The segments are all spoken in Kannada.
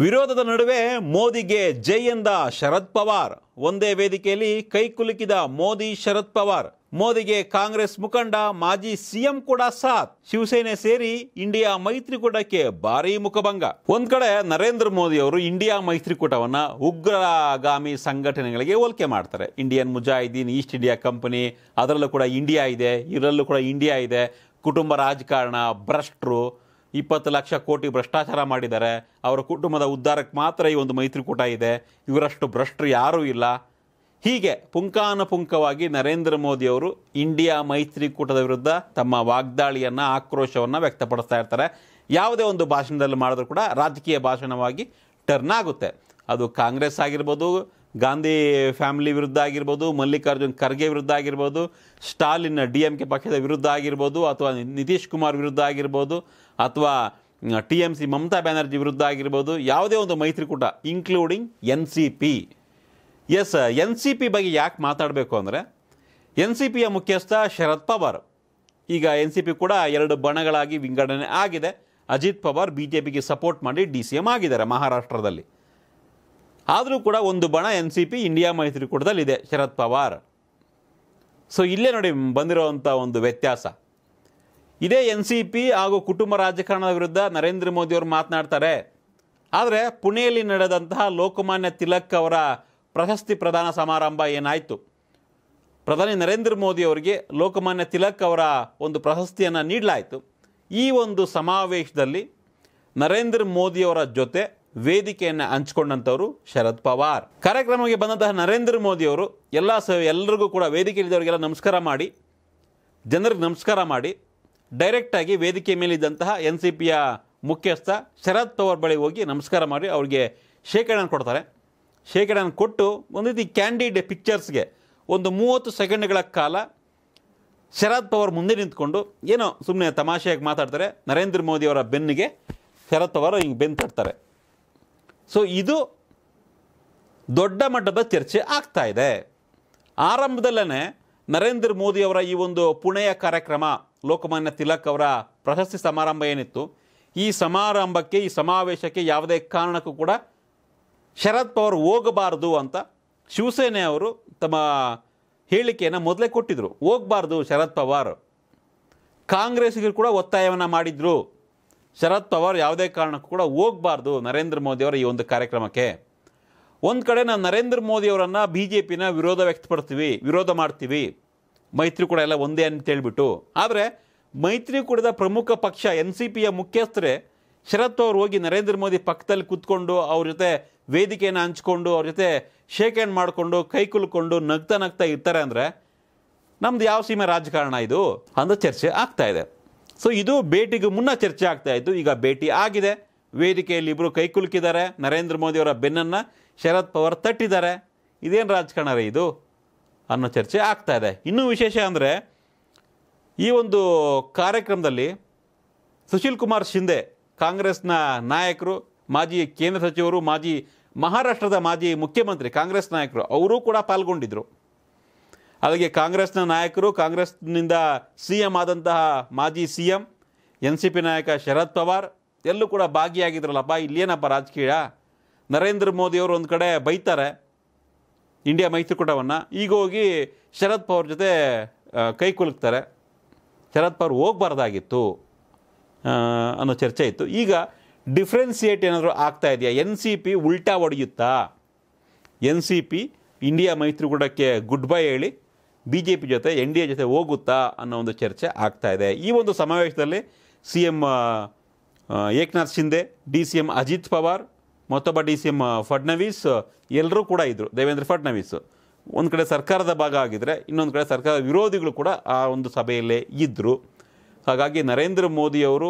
ವಿರೋಧದ ನಡುವೆ ಮೋದಿಗೆ ಜೈ ಎಂದ ಶರದ್ ಪವಾರ್ ಒಂದೇ ವೇದಿಕೆಯಲ್ಲಿ ಕೈಕುಲುಕಿದ ಮೋದಿ ಶರದ್ ಪವಾರ್ ಮೋದಿಗೆ ಕಾಂಗ್ರೆಸ್ ಮುಖಂಡ ಮಾಜಿ ಸಿಎಂ ಕೂಡ ಸಾಥ್ ಶಿವಸೇನೆ ಸೇರಿ ಇಂಡಿಯಾ ಮೈತ್ರಿಕೂಟಕ್ಕೆ ಭಾರೀ ಮುಖಭಂಗ ಒಂದ್ ಕಡೆ ನರೇಂದ್ರ ಮೋದಿ ಅವರು ಇಂಡಿಯಾ ಮೈತ್ರಿಕೂಟವನ್ನ ಉಗ್ರಗಾಮಿ ಸಂಘಟನೆಗಳಿಗೆ ಹೋಲಿಕೆ ಮಾಡ್ತಾರೆ Indian Mujahideen East India Company ಅದರಲ್ಲೂ ಕೂಡ ಇಂಡಿಯಾ ಇದೆ ಇದರಲ್ಲೂ ಕೂಡ ಇಂಡಿಯಾ ಇದೆ ಕುಟುಂಬ ರಾಜಕಾರಣ ಭ್ರಷ್ಟರು ಇಪ್ಪತ್ತು ಲಕ್ಷ ಕೋಟಿ ಭ್ರಷ್ಟಾಚಾರ ಮಾಡಿದ್ದಾರೆ ಅವರ ಕುಟುಂಬದ ಉದ್ಧಾರಕ್ಕೆ ಮಾತ್ರ ಈ ಒಂದು ಮೈತ್ರಿಕೂಟ ಇದೆ ಇವರಷ್ಟು ಭ್ರಷ್ಟರು ಯಾರೂ ಇಲ್ಲ ಹೀಗೆ ಪುಂಖಾನುಪುಂಖವಾಗಿ ನರೇಂದ್ರ ಮೋದಿಯವರು ಇಂಡಿಯಾ ಮೈತ್ರಿಕೂಟದ ವಿರುದ್ಧ ತಮ್ಮ ವಾಗ್ದಾಳಿಯನ್ನು ಆಕ್ರೋಶವನ್ನು ವ್ಯಕ್ತಪಡಿಸ್ತಾ ಇರ್ತಾರೆ ಯಾವುದೇ ಒಂದು ಭಾಷಣದಲ್ಲಿ ಮಾಡಿದ್ರು ಕೂಡ ರಾಜಕೀಯ ಭಾಷಣವಾಗಿ ಟರ್ನ್ ಆಗುತ್ತೆ ಅದು ಕಾಂಗ್ರೆಸ್ ಆಗಿರ್ಬೋದು ಗಾಂಧಿ ಫ್ಯಾಮಿಲಿ ವಿರುದ್ಧ ಆಗಿರ್ಬೋದು ಮಲ್ಲಿಕಾರ್ಜುನ್ ಖರ್ಗೆ ವಿರುದ್ಧ ಆಗಿರ್ಬೋದು ಸ್ಟಾಲಿನ್ ಡಿ ಎಂ ಕೆ ಪಕ್ಷದ ವಿರುದ್ಧ ಆಗಿರ್ಬೋದು ಅಥವಾ ನಿತೀಶ್ ಕುಮಾರ್ ವಿರುದ್ಧ ಆಗಿರ್ಬೋದು ಅಥವಾ T M C Mamata Banerjee ವಿರುದ್ಧ ಆಗಿರ್ಬೋದು ಯಾವುದೇ ಒಂದು ಮೈತ್ರಿಕೂಟ including N C P S N C P ಬಗ್ಗೆ ಯಾಕೆ ಮಾತಾಡಬೇಕು ಅಂದರೆ ಎನ್ ಸಿ ಪಿಯ ಮುಖ್ಯಸ್ಥ ಶರದ್ ಪವಾರ್ ಈಗ ಎನ್ ಸಿ ಪಿ ಕೂಡ ಎರಡು ಬಣಗಳಾಗಿ ವಿಂಗಡಣೆ ಆಗಿದೆ ಅಜಿತ್ ಪವಾರ್ ಬಿ ಜೆ ಪಿಗೆ ಸಪೋರ್ಟ್ ಮಾಡಿ ಡಿ ಸಿ ಎಂ ಆಗಿದ್ದಾರೆ ಮಹಾರಾಷ್ಟ್ರದಲ್ಲಿ ಆದರೂ ಕೂಡ ಒಂದು ಬಣ ಎನ್ ಸಿ ಪಿ ಇಂಡಿಯಾ ಮೈತ್ರಿಕೂಟದಲ್ಲಿದೆ ಶರದ್ ಪವಾರ್ ಸೊ ಇಲ್ಲೇ ನೋಡಿ ಬಂದಿರುವಂಥ ಒಂದು ವ್ಯತ್ಯಾಸ ಇದೇ ಎನ್ ಸಿ ಪಿ ಹಾಗೂ ಕುಟುಂಬ ರಾಜಕಾರಣದ ವಿರುದ್ಧ ನರೇಂದ್ರ ಮೋದಿಯವರು ಮಾತನಾಡ್ತಾರೆ ಆದರೆ ಪುಣೆಯಲ್ಲಿ ನಡೆದಂತಹ ಲೋಕಮಾನ್ಯ ತಿಲಕ್ ಅವರ ಪ್ರಶಸ್ತಿ ಪ್ರದಾನ ಸಮಾರಂಭ ಏನಾಯಿತು ಪ್ರಧಾನಿ ನರೇಂದ್ರ ಮೋದಿ ಅವರಿಗೆ ಲೋಕಮಾನ್ಯ ತಿಲಕ್ ಅವರ ಒಂದು ಪ್ರಶಸ್ತಿಯನ್ನು ನೀಡಲಾಯಿತು ಈ ಒಂದು ಸಮಾವೇಶದಲ್ಲಿ ನರೇಂದ್ರ ಮೋದಿಯವರ ಜೊತೆ ವೇದಿಕೆಯನ್ನು ಹಂಚಿಕೊಂಡಂಥವರು ಶರದ್ ಪವಾರ್ ಕಾರ್ಯಕ್ರಮಕ್ಕೆ ಬಂದಂತಹ ನರೇಂದ್ರ ಮೋದಿಯವರು ಎಲ್ಲ ಸ ಎಲ್ಲರಿಗೂ ಕೂಡ ವೇದಿಕೆಯಲ್ಲಿದ್ದವರಿಗೆಲ್ಲ ನಮಸ್ಕಾರ ಮಾಡಿ ಜನರಿಗೆ ನಮಸ್ಕಾರ ಮಾಡಿ ಡೈರೆಕ್ಟಾಗಿ ವೇದಿಕೆ ಮೇಲಿದ್ದಂತಹ ಎನ್ ಸಿ ಪಿಯ ಮುಖ್ಯಸ್ಥ ಶರದ್ ಪವಾರ್ ಬಳಿ ಹೋಗಿ ನಮಸ್ಕಾರ ಮಾಡಿ ಅವ್ರಿಗೆ ಶೇಖರಣೆ ಕೊಡ್ತಾರೆ ಶೇಖರಣೆ ಕೊಟ್ಟು ಒಂದು ರೀತಿ ಕ್ಯಾಂಡಿಡ್ ಪಿಕ್ಚರ್ಸ್ಗೆ ಒಂದು ಮೂವತ್ತು ಸೆಕೆಂಡ್ಗಳ ಕಾಲ ಶರದ್ ಪವಾರ್ ಮುಂದೆ ನಿಂತ್ಕೊಂಡು ಏನೋ ಸುಮ್ಮನೆ ತಮಾಷೆಯಾಗಿ ಮಾತಾಡ್ತಾರೆ ನರೇಂದ್ರ ಮೋದಿಯವರ ಬೆನ್ನಿಗೆ ಶರದ್ ಪವಾರ್ ಹಿಂಗೆ ಬೆನ್ನು ತಟ್ತಾರೆ ಸೊ ಇದು ದೊಡ್ಡ ಮಟ್ಟದ ಚರ್ಚೆ ಆಗ್ತಾ ಇದೆ ಆರಂಭದಲ್ಲೇ ನರೇಂದ್ರ ಮೋದಿಯವರ ಈ ಒಂದು ಪುಣೆಯ ಕಾರ್ಯಕ್ರಮ ಲೋಕಮಾನ್ಯ ತಿಲಕ್ ಅವರ ಪ್ರಶಸ್ತಿ ಸಮಾರಂಭ ಏನಿತ್ತು ಈ ಸಮಾರಂಭಕ್ಕೆ ಈ ಸಮಾವೇಶಕ್ಕೆ ಯಾವುದೇ ಕಾರಣಕ್ಕೂ ಕೂಡ ಶರದ್ ಪವಾರ್ ಹೋಗಬಾರ್ದು ಅಂತ ಶಿವಸೇನೆ ಅವರು ತಮ್ಮ ಹೇಳಿಕೆಯನ್ನು ಮೊದಲೇ ಕೊಟ್ಟಿದ್ರು ಹೋಗಬಾರ್ದು ಶರದ್ ಪವಾರ್ ಕಾಂಗ್ರೆಸ್ಗೆ ಕೂಡ ಒತ್ತಾಯವನ್ನು ಮಾಡಿದ್ರು ಶರದ್ ಪವಾರ್ ಯಾವುದೇ ಕಾರಣಕ್ಕೂ ಕೂಡ ಹೋಗಬಾರ್ದು ನರೇಂದ್ರ ಮೋದಿಯವರ ಈ ಒಂದು ಕಾರ್ಯಕ್ರಮಕ್ಕೆ ಒಂದು ಕಡೆ ನಾವು ನರೇಂದ್ರ ಮೋದಿಯವರನ್ನು ಬಿ ಜೆ ಪಿನ ವಿರೋಧ ವ್ಯಕ್ತಪಡ್ತೀವಿ ವಿರೋಧ ಮಾಡ್ತೀವಿ ಮೈತ್ರಿಕೂಟ ಎಲ್ಲ ಒಂದೇ ಅಂತ ಹೇಳ್ಬಿಟ್ಟು ಆದರೆ ಮೈತ್ರಿಕೂಟದ ಪ್ರಮುಖ ಪಕ್ಷ ಎನ್ ಸಿ ಪಿಯ ಮುಖ್ಯಸ್ಥರೇ ಶರದ್ ಪವಾರ್ ಹೋಗಿ ನರೇಂದ್ರ ಮೋದಿ ಪಕ್ಕದಲ್ಲಿ ಕೂತ್ಕೊಂಡು ಅವ್ರ ಜೊತೆ ವೇದಿಕೆಯನ್ನು ಹಂಚ್ಕೊಂಡು ಅವ್ರ ಜೊತೆ ಶೇಕ್ ಹ್ಯಾಂಡ್ ಮಾಡಿಕೊಂಡು ಕೈ ಕುಲ್ಕೊಂಡು ನಗ್ತಾ ನಗ್ತಾ ಇರ್ತಾರೆ ಅಂದರೆ ನಮ್ದು ಯಾವ ಸೀಮೆ ರಾಜಕಾರಣ ಇದು ಅಂತ ಚರ್ಚೆ ಆಗ್ತಾ ಇದೆ ಸೊ ಇದು ಭೇಟಿಗೆ ಮುನ್ನ ಚರ್ಚೆ ಆಗ್ತಾ ಇತ್ತು ಈಗ ಭೇಟಿ ಆಗಿದೆ ವೇದಿಕೆಯಲ್ಲಿ ಇಬ್ಬರು ಕೈ ಕುಲುಕಿದ್ದಾರೆ ನರೇಂದ್ರ ಮೋದಿಯವರ ಬೆನ್ನನ್ನು ಶರದ್ ಪವಾರ್ ತಟ್ಟಿದ್ದಾರೆ ಇದೇನು ರಾಜಕಾರಣ ರೀ ಇದು ಅನ್ನೋ ಚರ್ಚೆ ಆಗ್ತಾ ಇದೆ ಇನ್ನೂ ವಿಶೇಷ ಅಂದರೆ ಈ ಒಂದು ಕಾರ್ಯಕ್ರಮದಲ್ಲಿ ಸುಶೀಲ್ ಕುಮಾರ್ ಶಿಂದೆ ಕಾಂಗ್ರೆಸ್ನ ನಾಯಕರು ಮಾಜಿ ಕೇಂದ್ರ ಸಚಿವರು ಮಾಜಿ ಮಹಾರಾಷ್ಟ್ರದ ಮಾಜಿ ಮುಖ್ಯಮಂತ್ರಿ ಕಾಂಗ್ರೆಸ್ ನಾಯಕರು ಅವರೂ ಕೂಡ ಪಾಲ್ಗೊಂಡಿದ್ದರು ಅಲ್ಲಿಗೆ ಕಾಂಗ್ರೆಸ್ನ ನಾಯಕರು ಕಾಂಗ್ರೆಸ್ನಿಂದ ಸಿ ಎಂ ಆದಂತಹ ಮಾಜಿ C M N C P ನಾಯಕ ಶರದ್ ಪವಾರ್ ಎಲ್ಲೂ ಕೂಡ ಭಾಗಿಯಾಗಿದ್ರಲ್ಲಪ್ಪ ಇಲ್ಲೇನಪ್ಪ ರಾಜಕೀಯ ನರೇಂದ್ರ ಮೋದಿಯವರು ಒಂದು ಕಡೆ ಬೈತಾರೆ ಇಂಡಿಯಾ ಮೈತ್ರಿಕೂಟವನ್ನು ಈಗ ಹೋಗಿ ಶರದ್ ಪವಾರ್ ಜೊತೆ ಆ, ಕೈ ಕುಲುಕ್ತಾರೆ ಶರದ್ ಪವಾರ್ ಹೋಗಬಾರ್ದಾಗಿತ್ತು ಆ, ಅನ್ನೋ ಚರ್ಚೆ ಇತ್ತು ಈಗ ಡಿಫ್ರೆನ್ಸಿಯೇಟ್ ಏನಾದರೂ ಆಗ್ತಾ ಇದೆಯಾ ಎನ್ ಸಿ ಪಿ ಉಲ್ಟಾ ಹೊಡೆಯುತ್ತಾ ಎನ್ ಸಿ ಪಿ ಇಂಡಿಯಾ ಮೈತ್ರಿಕೂಟಕ್ಕೆ ಗುಡ್ ಬೈ ಹೇಳಿ ಬಿ ಜೆ ಪಿ ಜೊತೆ ಎನ್ ಡಿ ಎ ಜೊತೆ ಹೋಗುತ್ತಾ ಅನ್ನೋ ಒಂದು ಚರ್ಚೆ ಆಗ್ತಾ ಇದೆ ಈ ಒಂದು ಸಮಾವೇಶದಲ್ಲಿ C M Eknath Shinde D C M Ajit Pawar ಮತ್ತೊಬ್ಬ ಡಿ ಸಿ ಎಂ ಫಡ್ನವೀಸ್ ಎಲ್ಲರೂ ಕೂಡ ಇದ್ದರು ದೇವೇಂದ್ರ ಫಡ್ನವೀಸ್ ಒಂದು ಕಡೆ ಸರ್ಕಾರದ ಭಾಗ ಆಗಿದ್ದರೆ ಇನ್ನೊಂದು ಕಡೆ ಸರ್ಕಾರದ ವಿರೋಧಿಗಳು ಕೂಡ ಆ ಒಂದು ಸಭೆಯಲ್ಲೇ ಇದ್ದರು ಹಾಗಾಗಿ ನರೇಂದ್ರ ಮೋದಿಯವರು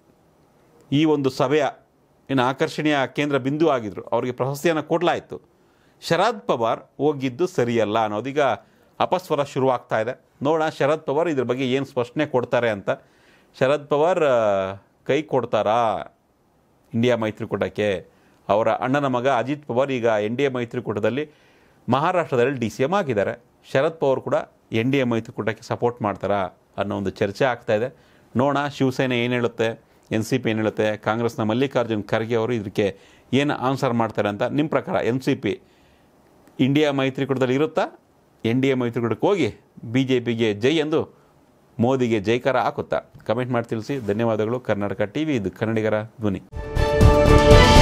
ಈ ಒಂದು ಸಭೆಯ ಏನು ಆಕರ್ಷಣೆಯ ಕೇಂದ್ರ ಬಿಂದು ಆಗಿದ್ರು ಅವರಿಗೆ ಪ್ರಶಸ್ತಿಯನ್ನು ಕೊಡಲಾಯಿತು ಶರದ್ ಪವಾರ್ ಹೋಗಿದ್ದು ಸರಿಯಲ್ಲ ಅನ್ನೋದೀಗ ಅಪಸ್ವರ ಶುರುವಾಗ್ತಾ ಇದೆ ನೋಡೋಣ ಶರದ್ ಪವಾರ್ ಇದ್ರ ಬಗ್ಗೆ ಏನು ಸ್ಪಷ್ಟನೆ ಕೊಡ್ತಾರೆ ಅಂತ ಶರದ್ ಪವಾರ್ ಆ, ಕೈ ಕೊಡ್ತಾರಾ ಇಂಡಿಯಾ ಮೈತ್ರಿಕೂಟಕ್ಕೆ ಅವರ ಅಣ್ಣನ ಮಗ ಅಜಿತ್ ಪವಾರ್ ಈಗ ಎನ್ ಡಿ ಎ ಮೈತ್ರಿಕೂಟದಲ್ಲಿ ಮಹಾರಾಷ್ಟ್ರದಲ್ಲಿ ಡಿ ಸಿ ಎಮ್ ಆಗಿದ್ದಾರೆ ಶರದ್ ಪವಾರ್ ಕೂಡ ಎನ್ ಡಿ ಎ ಮೈತ್ರಿಕೂಟಕ್ಕೆ ಸಪೋರ್ಟ್ ಮಾಡ್ತಾರಾ ಅನ್ನೋ ಒಂದು ಚರ್ಚೆ ಆಗ್ತಾ ಇದೆ ನೋಡೋಣ ಶಿವಸೇನೆ ಏನು ಹೇಳುತ್ತೆ ಎನ್ ಸಿ ಪಿ ಏನು ಹೇಳುತ್ತೆ ಕಾಂಗ್ರೆಸ್ನ ಮಲ್ಲಿಕಾರ್ಜುನ್ ಖರ್ಗೆ ಅವರು ಇದಕ್ಕೆ ಏನು ಆನ್ಸರ್ ಮಾಡ್ತಾರೆ ಅಂತ ನಿಮ್ಮ ಪ್ರಕಾರ ಎನ್ ಸಿ ಪಿ ಇಂಡಿಯಾ ಮೈತ್ರಿಕೂಟದಲ್ಲಿ ಇರುತ್ತಾ ಎನ್ ಡಿ ಎ ಮೈತ್ರಿಕೂಟಕ್ಕೆ ಹೋಗಿ ಬಿ ಜೆ ಪಿಗೆ ಜೈ ಎಂದು ಮೋದಿಗೆ ಜೈಕಾರ ಹಾಕುತ್ತಾ ಕಮೆಂಟ್ ಮಾಡಿ ತಿಳಿಸಿ ಧನ್ಯವಾದಗಳು ಕರ್ನಾಟಕ ಟಿ ವಿ ಇದು ಕನ್ನಡಿಗರ ಧ್ವನಿ